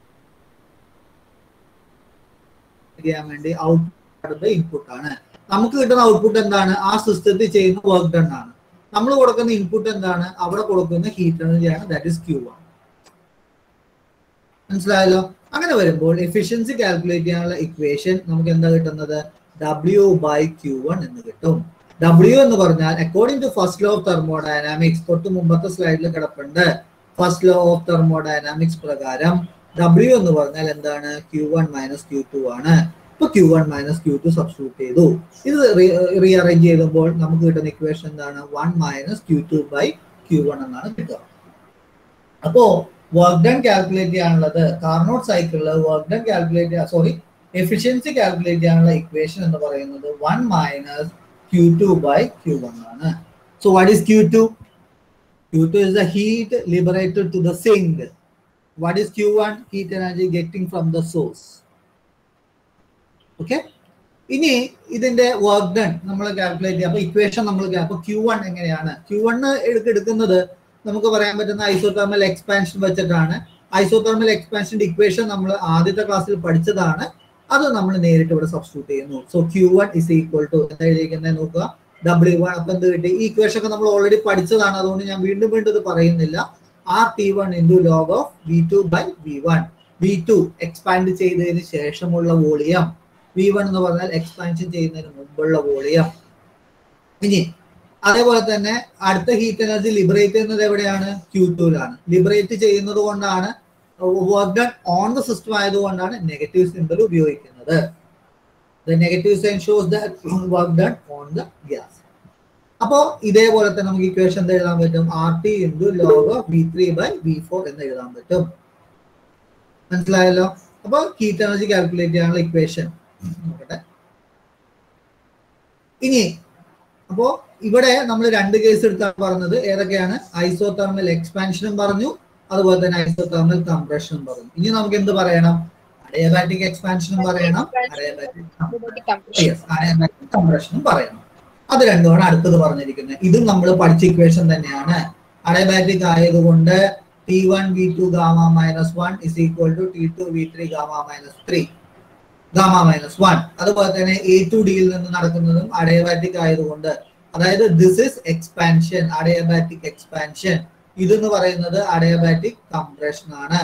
ചെയ്യാൻ വേണ്ടി ഔട്ട്പുട്ട് ബൈ ഇൻപുട്ട് ആണ് നമുക്ക് കിട്ടുന്ന ഔട്ട്പുട്ട് എന്താണ് ആ സിസ്റ്റത്തിൽ ചെയ്യുന്ന വർക്ക് ഡൺ ആണ് നമ്മൾ കൊടുക്കുന്ന ഇൻപുട്ട് എന്താണ് അവിടെ കൊടുക്കുന്ന ഹീറ്റ് എനർജിയാണ് ദാറ്റ് ഇസ് ക്യൂ ആണ് മനസ്സിലായല്ലോ അങ്ങനെ വരുമ്പോൾ എഫിഷ്യൻസി കാൽക്കുലേറ്റ് ചെയ്യാനുള്ള ഇക്വേഷൻ നമുക്ക് എന്താ കിട്ടുന്നത് ഡബ്ല്യു ബൈ ക്യൂ വൺ എന്ന് കിട്ടും ഡബ്ല്യു എന്ന് പറഞ്ഞാൽ according to first law of thermodynamics തൊട്ട് മുമ്പത്തെ സ്ലൈഡിൽ കിടപ്പുണ്ട് ഫസ്റ്റ് ലോ ഓഫ് തെർമോഡൈനാമിക്സ് പ്രകാരം ഡബ്ല്യു എന്ന് പറഞ്ഞാൽ എന്താണ് Q one minus Q two ആണ് ഇപ്പൊ Q one minus Q two substitute ചെയ്തു ഇത് റീഅറേഞ്ച് ചെയ്യുമ്പോൾ നമുക്ക് കിട്ടുന്ന ഇക്വേഷൻ എന്താണ് one minus Q two by Q one എന്നാണ് കിട്ടുക അപ്പോ വർക്ക് ഡൺ കാൽക്കുലേറ്റ് ചെയ്യാനുള്ളത് കാർനോട്ട് സൈക്കിളിൽ work done calculate sorry efficiency calculate ചെയ്യാനുള്ള ഇക്വേഷൻ എന്ന് പറയുന്നത് one minus Q two by Q one ആണ് so what is Q two Q two is the heat liberated to the sink what is Q one heat energy getting from the source okay ഇനി ഇതിന്റെ work done നമ്മൾ calculate ചെയ്യാം അപ്പൊ equation നമ്മൾ അപ്പൊ Q one എങ്ങനെയാണ് Q one എടുക്കുന്നത് നമുക്ക് പറയാൻ പറ്റുന്ന ഐസോതെർമൽ എക്സ്പാൻഷൻ വെച്ചിട്ടാണ് ഐസോതെർമൽ എക്സ്പാൻഷന്റെ ഇക്വേഷൻ നമ്മൾ ആദ്യത്തെ ക്ലാസ്സിൽ പഠിച്ചതാണ് അത് നമ്മൾ നേരിട്ട് ഇവിടെ സബ്സ്റ്റിറ്റ്യൂട്ട് ചെയ്യുന്നു so Q one is equal to എന്താ എഴുതിയിരിക്കുന്നത് നോക്കുക ഡബ്ല്യു വൺ അപ്പൊ എന്ത് കിട്ടി ഈ ഇക്വേഷൻ ഒക്കെ നമ്മൾ ഓൾറെഡി പഠിച്ചതാണ് അതുകൊണ്ട് ഞാൻ വീണ്ടും വീണ്ടും ഇത് പറയുന്നില്ല R T one into log of V two by V one V two expand ചെയ്തതിന് ശേഷമുള്ള വോളിയം വി വൺ എന്ന് പറഞ്ഞാൽ എക്സ്പാൻഷൻ ചെയ്യുന്നതിന് മുമ്പുള്ള വോളിയം ഇനി അതേപോലെ തന്നെ അടുത്ത ഹീറ്റ് എനർജി ലിബറേറ്റ് ചെയ്യുന്നത് എവിടെയാണ് ക്യൂ ടുവിലാണ് ലിബറേറ്റ് ചെയ്യുന്നത് കൊണ്ടാണ് work done on the system ആയതുകൊണ്ടാണ് നെഗറ്റീവ് സിമ്പിൾ ഉപയോഗിക്കുന്നത് the negative sign shows the work done on the gas അപ്പോ ഇതേപോലെ തന്നെ നമുക്ക് ഇക്വേഷൻ എന്ത് എഴുതാൻ പറ്റും R T into log V three by V four എന്ന് എഴുതാൻ പറ്റും മനസ്സിലായല്ലോ അപ്പൊ ഹീറ്റ് എനർജി കാൽക്കുലേറ്റ് ചെയ്യാനുള്ള ഇക്വേഷൻ നോക്കട്ടെ ഇനി അപ്പോ ഇവിടെ നമ്മൾ രണ്ട് കേസ് എടുത്താണ് പറഞ്ഞത് ഏതൊക്കെയാണ് ഐസോതെർമൽ എക്സ്പാൻഷനും പറഞ്ഞു അതുപോലെ തന്നെ ഐസോതെർമൽ കംപ്രഷനും പറഞ്ഞു ഇനി നമുക്ക് എന്ത് പറയണം അഡയബാറ്റിക് എക്സ്പാൻഷനും പറയണം അഡയബാറ്റിക് അഡയബാറ്റിക് കംപ്രഷനും പറയണം അത് രണ്ടുമാണ് അടുത്തത് പറഞ്ഞിരിക്കുന്നത് ഇതും നമ്മൾ പഠിച്ച ഇക്വേഷൻ തന്നെയാണ് അഡയബാറ്റിക് ആയതുകൊണ്ട് T one V two gamma minus one is equal to T two V three gamma minus three gamma minus one അതുപോലെ തന്നെ എ ടു ഡിയിൽ നിന്ന് നടക്കുന്നതും അഡയബാറ്റിക് ആയതുകൊണ്ട് അതായത് this is expansion adiabatic expansion ഇതെന്ന് പറയുന്നത് അഡയബാറ്റിക് കംപ്രഷൻ ആണ്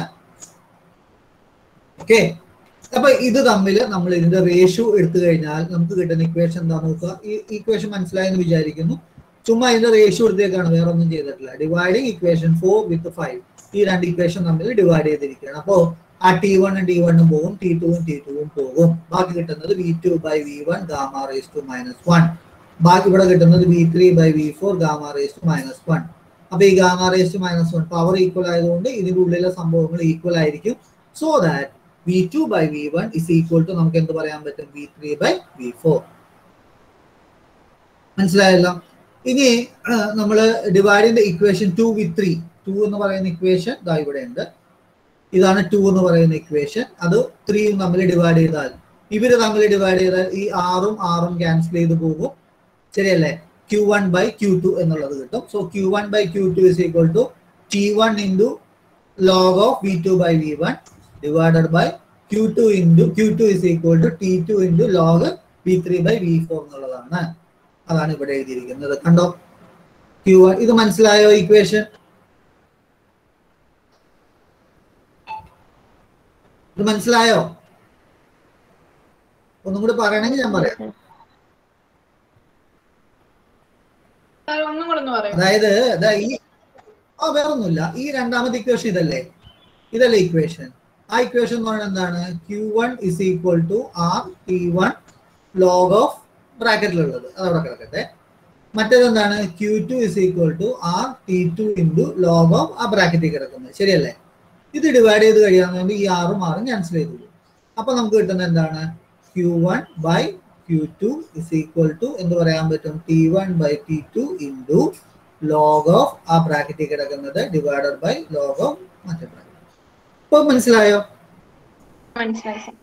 ഓക്കെ അപ്പൊ ഇത് തമ്മിൽ നമ്മൾ ഇതിന്റെ റേഷ്യോ എടുത്തു കഴിഞ്ഞാൽ നമുക്ക് കിട്ടുന്ന ഇക്വേഷൻ എന്താ നോക്കുക ഈ ഇക്വേഷൻ മനസ്സിലായെന്ന് വിചാരിക്കുന്നു ചുമ്മാ ഇതിന്റെ റേഷ്യോ എടുത്തേക്കാണ് വേറെ ഒന്നും ചെയ്തിട്ടില്ല dividing equation four with five ഈ രണ്ട് ഇക്വേഷൻ തമ്മിൽ ഡിവൈഡ് ചെയ്തിരിക്കുകയാണ് അപ്പോ ആ ടി വണ്ണും ടി വണ്ണും പോകും ടി ടുവും ടി ടുവും പോകും ബാക്കി കിട്ടുന്നത് V two by V one gamma raise to minus one ബാക്കി ഇവിടെ കിട്ടുന്നത് V three by V four gamma raise to minus one അപ്പൊ ഈ gamma raise to minus one power equal ആയതുകൊണ്ട് ഇതിന്റെ ഉള്ളിലെ സംഭവങ്ങൾ ഈക്വൽ ആയിരിക്കും so that V two by V one is equal to നമുക്ക് എന്ത് പറയാൻ പറ്റും V three by V four മനസ്സിലായല്ലോ ഇനി നമ്മൾ ഡിവൈഡിന്റെ equation two with three to എന്ന് പറയുന്ന ഇക്വേഷൻ ഇതാ ഇവിടെ ഉണ്ട് ഇതാണ് ടു എന്ന് പറയുന്ന ഇക്വേഷൻ അത് ത്രീയും തമ്മിൽ ഡിവൈഡ് ചെയ്താൽ ഇവര് തമ്മിൽ ഡിവൈഡ് ചെയ്താൽ ഈ ആറും ആറും ക്യാൻസൽ ചെയ്ത് പോകും ശരിയല്ലേ Q one by Q two എന്നുള്ളത് കിട്ടും so Q one by Q two is equal to T one into log of V two by V one divided by Q two into Q two is equal to T two into log V three by V four എന്നുള്ളതാണ് അതാണ് ഇവിടെ എഴുതിയിരിക്കുന്നത് കണ്ടോ Q ഇത് മനസ്സിലായോ equation ഇത് മനസ്സിലായോ ഒന്നും കൂടി പറയണമെങ്കിൽ ഞാൻ പറയാം സാർ ഒന്നും കൂടെ ഒന്ന് പറയും അതായത് ഇതാ ഈ ആ വേറൊന്നുമില്ല ഈ രണ്ടാമത്തെ ഇക്വേഷൻ ഇതല്ലേ ഇതല്ലേ ഇക്വേഷൻ ആ ഇക്വേഷൻ എന്ന് പറയുന്നത് എന്താണ് Q one is equal to R T one log of ബ്രാക്കറ്റിലുള്ളത് അതവിടെ കിടക്കട്ടെ മറ്റേത് എന്താണ് Q two is equal to R T two into log of ആ ബ്രാക്കറ്റിൽ കിടക്കുന്നത് ശരിയല്ലേ ഇത് ഡിവൈഡ് ചെയ്ത് കഴിയാന്ന് ഈ ആറും ആറും ക്യാൻസൽ ചെയ്തു പോകും അപ്പൊ നമുക്ക് കിട്ടുന്നത് എന്താണ് Q one by Q two is equal to എന്ന് പറയാൻ പറ്റും T one by T two into log of ആ ബ്രാക്കറ്റിൽ കിടക്കുന്നത് ഡിവൈഡഡ് ബൈ ലോഗ് ഓഫ് മറ്റേ ബ്രാക്കറ്റ് ഇപ്പൊ മനസ്സിലായോ മനസ്സിലായി സാർ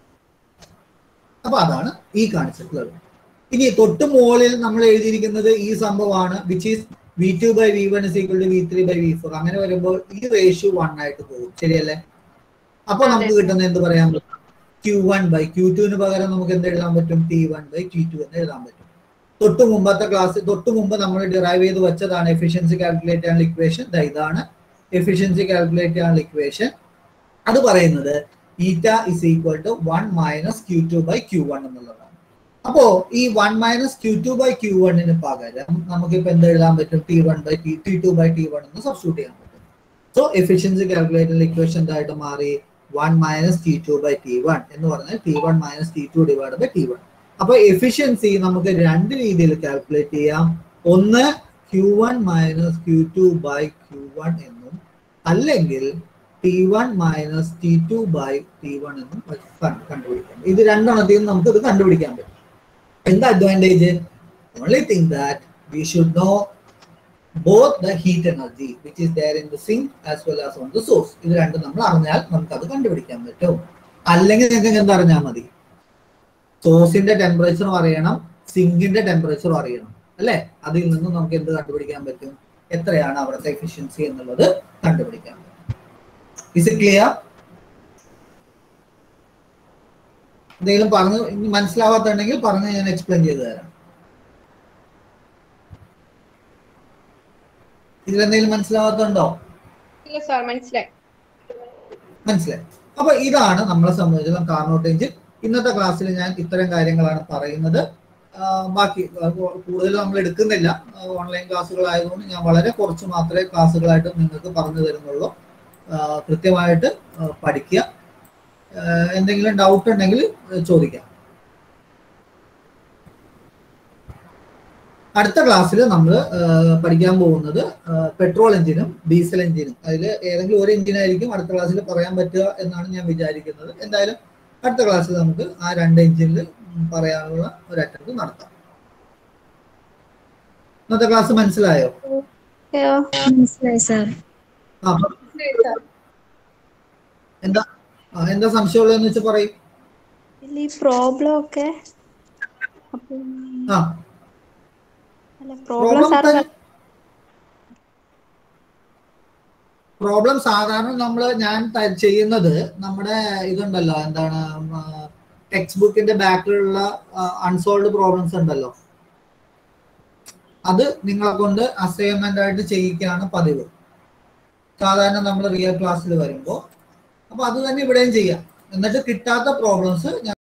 അപ്പൊ അതാണ് ഈ കാണിച്ചിട്ടുള്ളത് ഇനി തൊട്ട് മുകളിൽ നമ്മൾ എഴുതിയിരിക്കുന്നത് ഈ സംഭവമാണ് which is V two by V one is equal to V three by V four അങ്ങനെ വരുമ്പോൾ ഈ റേഷ്യോ വൺ ആയിട്ട് പോകും ശരിയല്ലേ അപ്പൊ നമുക്ക് കിട്ടുന്ന എന്ത് പറയാൻ പറ്റും ക്യൂ വൺ ബൈ ക്യൂ ടുവിന് പകരം നമുക്ക് എന്ത് എഴുതാൻ പറ്റും T one by T two എന്ന് എഴുതാൻ പറ്റും തൊട്ട് മുമ്പത്തെ ക്ലാസ് തൊട്ട് മുമ്പ് നമ്മൾ ഡിറൈവ് ചെയ്ത് വെച്ചതാണ് എഫിഷ്യൻസി കാൽക്കുലേറ്റ് ചെയ്യാനുള്ള ഇക്വേഷൻ ഇതാണ് എഫിഷ്യൻസി കാൽക്കുലേറ്റ് ചെയ്യാനുള്ള ഇക്വേഷൻ അത് പറയുന്നത് eta is equal to one minus Q two by Q one എന്നുള്ളതാണ് അപ്പോ ഈ one minus Q two by Q വണ്ണിന് പകരം നമുക്കിപ്പോ എന്ത് എഴുതാൻ പറ്റും T one by T T two by T one എന്ന് സബ്സ്റ്റിറ്റ്യൂട്ട് ചെയ്യാൻ പറ്റും സോ എഫിഷ്യൻസി കാൽക്കുലേറ്ററിൽ ഇക്വേഷൻ എന്തായിട്ട് മാറി one minus T two by T one എന്ന് പറഞ്ഞാൽ T one minus T two divide by T one അപ്പൊ എഫിഷ്യൻസി നമുക്ക് രണ്ട് രീതിയിൽ കാൽക്കുലേറ്റ് ചെയ്യാം ഒന്ന് Q one minus Q two by Q one എന്നും അല്ലെങ്കിൽ T one minus T two by T one എന്നും കണ്ട് കണ്ടുപിടിക്കാം ഇത് രണ്ടെണ്ണത്തിൽ നിന്ന് നമുക്ക് ഇത് കണ്ടുപിടിക്കാൻ പറ്റും എന്താ advantage only thing that we should know both the heat energy which is there in the sink as well as on the source ഇത് രണ്ടും നമ്മൾ അറിഞ്ഞാൽ നമുക്ക് അത് കണ്ടുപിടിക്കാൻ പറ്റും അല്ലെങ്കിൽ നിങ്ങൾക്ക് എന്താ അറിഞ്ഞാൽ മതി സോഴ്സിന്റെ ടെമ്പറേച്ചറും അറിയണം സിങ്കിന്റെ ടെമ്പറേച്ചറും അറിയണം അല്ലെ അതിൽ നിന്ന് നമുക്ക് എന്ത് കണ്ടുപിടിക്കാൻ പറ്റും എത്രയാണ് അവിടുത്തെ എഫിഷ്യൻസി എന്നുള്ളത് കണ്ടുപിടിക്കാൻ പറ്റും ഇസ് ഇറ്റ് ക്ലിയർ എന്തെങ്കിലും പറഞ്ഞു ഇനി മനസ്സിലാവാത്തുണ്ടെങ്കിൽ പറഞ്ഞ് ഞാൻ എക്സ്പ്ലെയിൻ ചെയ്തു തരാം ഇതിലെന്തെങ്കിലും മനസ്സിലാവാത്തുണ്ടോ ഇല്ല സാർ മനസ്സിലായി മനസ്സിലായി അപ്പൊ ഇതാണ് നമ്മളെ സംബന്ധിച്ചിടത്തോളം കാർണോട്ട് എഞ്ചിൻ ഇന്നത്തെ ക്ലാസ്സിൽ ഞാൻ ഇത്തരം കാര്യങ്ങളാണ് പറയുന്നത് ആ, ബാക്കി കൂടുതൽ നമ്മൾ എടുക്കുന്നില്ല ഓൺലൈൻ ക്ലാസ്സുകൾ ആയതുകൊണ്ട് ഞാൻ വളരെ കുറച്ച് മാത്രമേ ക്ലാസ്സുകളായിട്ട് നിങ്ങൾക്ക് പറഞ്ഞു തരുന്നുള്ളൂ ആ, കൃത്യമായിട്ട് ആ, പഠിക്കുക ആ, എന്തെങ്കിലും ഡൗട്ട് ഉണ്ടെങ്കിൽ ചോദിക്കാം അടുത്ത ക്ലാസ്സിൽ നമ്മൾ പഠിക്കാൻ പോകുന്നത് പെട്രോൾ എഞ്ചിനും ഡീസൽ എഞ്ചിനും അതിൽ ഏതെങ്കിലും ഒരു എഞ്ചിനായിരിക്കും അടുത്ത ക്ലാസ്സിൽ പറയാൻ പറ്റുക എന്നാണ് ഞാൻ വിചാരിക്കുന്നത് എന്തായാലും അടുത്ത ക്ലാസ്സിൽ നമുക്ക് ആ രണ്ട് എഞ്ചിനിൽ പറയാനുള്ള ഒരു അറ്റംപ്റ്റ് നടത്താം ഇന്നത്തെ ക്ലാസ് മനസ്സിലായോ മനസ്സിലായി സാർ ആ അപ്പൊ എന്താ ആ, എന്താ സംശയമുള്ളതെന്ന് വെച്ചാൽ പറയും ഇല്ല ഈ പ്രോബ്ലം ഒക്കെ അപ്പം ആ അല്ല പ്രോബ്ലം സാർ പ്രോബ്ലം സാധാരണ നമ്മൾ ഞാൻ ത- ചെയ്യുന്നത് നമ്മുടെ ഇതുണ്ടല്ലോ എന്താണ് ടെക്സ്റ്റ് ബുക്കിന്റെ ബാക്കിലുള്ള അൺസോൾവ് പ്രോബ്ലംസ് ഉണ്ടല്ലോ അത് നിങ്ങളെ കൊണ്ട് അസൈൻമെന്റ് ആയിട്ട് ചെയ്യിക്കുകയാണ് പതിവ് സാധാരണ നമ്മൾ റിയൽ ക്ലാസ്സിൽ വരുമ്പോൾ അപ്പൊ അത് തന്നെ ഇവിടെയും ചെയ്യാം എന്നിട്ട് കിട്ടാത്ത പ്രോബ്ലംസ്